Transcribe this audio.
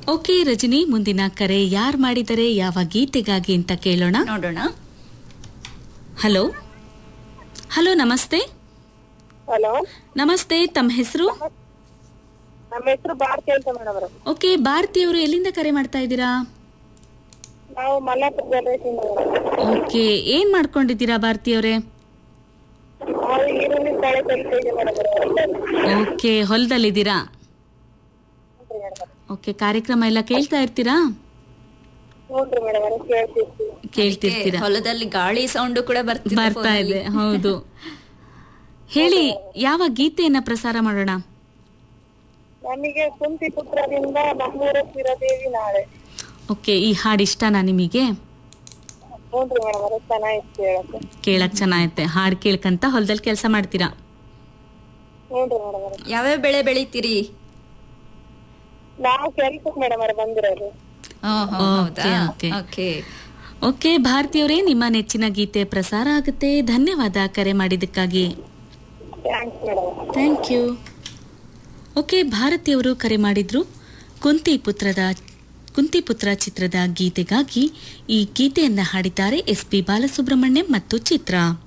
Okay Rajani ಮುಂದಿನ ಕರೆ ಯಾರು ಮಾಡಿದರೆ ಯಾವ ಗೀತೆಗಾಗಿ ಅಂತ ಕೇಳೋಣ ನೋಡೋಣ ಹಲೋ ಹಲೋ ನಮಸ್ತೆ ಹಲೋ ನಮಸ್ತೆ ತಮ್ಮ ಹೆಸರು ನಮ್ಮ ಹೆಸರು ಭಾರತಿ ಅಂತ ಮೇಡಮ್ ಅವ್ರೆ. ಓಕೆ ಭಾರತಿ ಅವರು ಎಲ್ಲಿಂದ ಕರೆ ಮಾಡ್ತಾ ಇದ್ದೀರಾ ನಾವು ಮಲ್ಲಾಪುರ ಜಲರೇಶಿಂದ ಓಕೆ ಏನ್ ಮಾಡ್ಕೊಂಡಿದ್ದೀರಾ ಭಾರತಿ ಅವರೇ ನಾವು ಈರುಳ್ಳಿ ಕಾಳೆ ಕಲಿತಾ ಇದ್ದೀವಿ ಮೇಡಮ್ ಓಕೆ ಹೊಲದಲ್ಲಿದ್ದೀರಾ ಓಕೆ ಕಾರ್ಯಕ್ರಮ ಎಲ್ಲ ಕೇಳ್ತಾ ಇರ್ತೀರಾ ನೋಡ್ರಿ ಮೇಡಮ್ ಅವ್ರೆ ಕೇಳ್ತಿರ್ತೀವಿ ಕೇಳ್ತಿರ್ತೀರಾ ಹೊಲದಲ್ಲಿ ಗಾಳಿ ಸೌಂಡ್ ಕೂಡ ಬರ್ತಿದೆ ಬರ್ತಾ phone ಇದೆ ಅಲ್ಲಿ. ಹೌದು ಹೇಳಿ ಯಾವ ಗೀತೆಯನ್ನ ಪ್ರಸಾರ ಮಾಡೋಣ ನಮಗೆ ಕುಂತಿ ಪುತ್ರದಿಂದ ನಮ್ಮೂರ ಸ್ಥಿರದೇವಿ ನಾಳೆ ಓಕೆ ಈ ಹಾಡು ಇಷ್ಟನಾ ನಿಮಗೆ ನೋಡ್ರಿ ಮೇಡಮ್ ಅವ್ರೆ ಚೆನ್ನಾಗಿತ್ತು ಹೇಳಕ್ಕೆ ಕೇಳಕ್ ಚೆನ್ನಾಗೈತೆ ಹಾಡು ಕೇಳ್ಕಂತ ಹೊಲದಲ್ಲಿ ಕೆಲಸ ಮಾಡ್ತೀರಾ ನೋಡ್ರಿ ಮೇಡಮ್ ಅವ್ರೆ ಯಾವ್ಯಾವ ಬೆಳೆ ಬೆಳಿತೀರಿ ನಾವು ಕೆಲ್ಸಕ್ಕೆ ಮೇಡಮ್ ಅವ್ರೆ ಬಂದಿರೋದು ಓಹ್, ಹೋ, ಹೌದಾ ಓಕೆ, ಓಕೆ. ಓಕೆ ಓಕೆ ಭಾರತಿಯವರೇ ನಿಮ್ಮ ನೆಚ್ಚಿನ ಗೀತೆ ಪ್ರಸಾರ ಆಗುತ್ತೆ ಧನ್ಯವಾದ ಕರೆ ಮಾಡಿದ್ದಕ್ಕಾಗಿ thanks madam thank you okay ಭಾರತಿಯವರು ಕರೆ ಮಾಡಿದ್ರು ಕುಂತಿ ಪುತ್ರದ ಕುಂತಿ ಪುತ್ರ ಚಿತ್ರದ ಗೀತೆಗಾಗಿ ಈ ಗೀತೆಯನ್ನ ಹಾಡಿದ್ದಾರೆ ಎಸ್ ಪಿ ಬಾಲಸುಬ್ರಹ್ಮಣ್ಯಂ ಮತ್ತು ಚಿತ್ರ